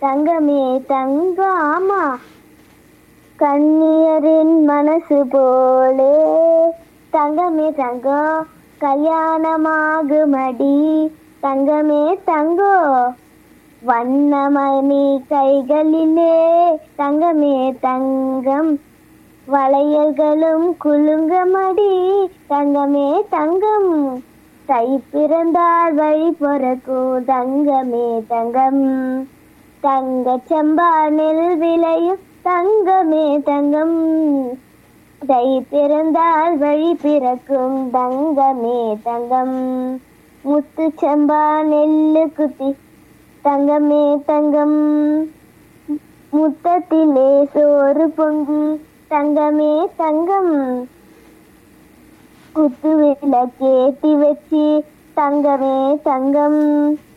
தங்கமே தங்கம் ஆமா கண்ணியரின் மனசு போலே தங்கமே தங்கம் கல்யாணமாகுமடி தங்கமே தங்கோ வண்ணமணி கைகளிலே தங்கமே தங்கம் வளையல்களும் குலுங்கமடி தங்கமே தங்கம் தை பிறந்தால் வழி பிறக்கும் தங்கமே தங்கம் தங்க செம்பா நெல் விளையும் தங்கமே தங்கம் தை பிறந்தால் வழி பிறக்கும் தங்கமே தங்கம் முத்து செம்பா நெல்லு குத்தி தங்கமே தங்கம் முத்தத்திலே சோறு பொங்கி தங்கமே தங்கம் குத்து விளக்கேத்தி வச்சு தங்கமே தங்கம்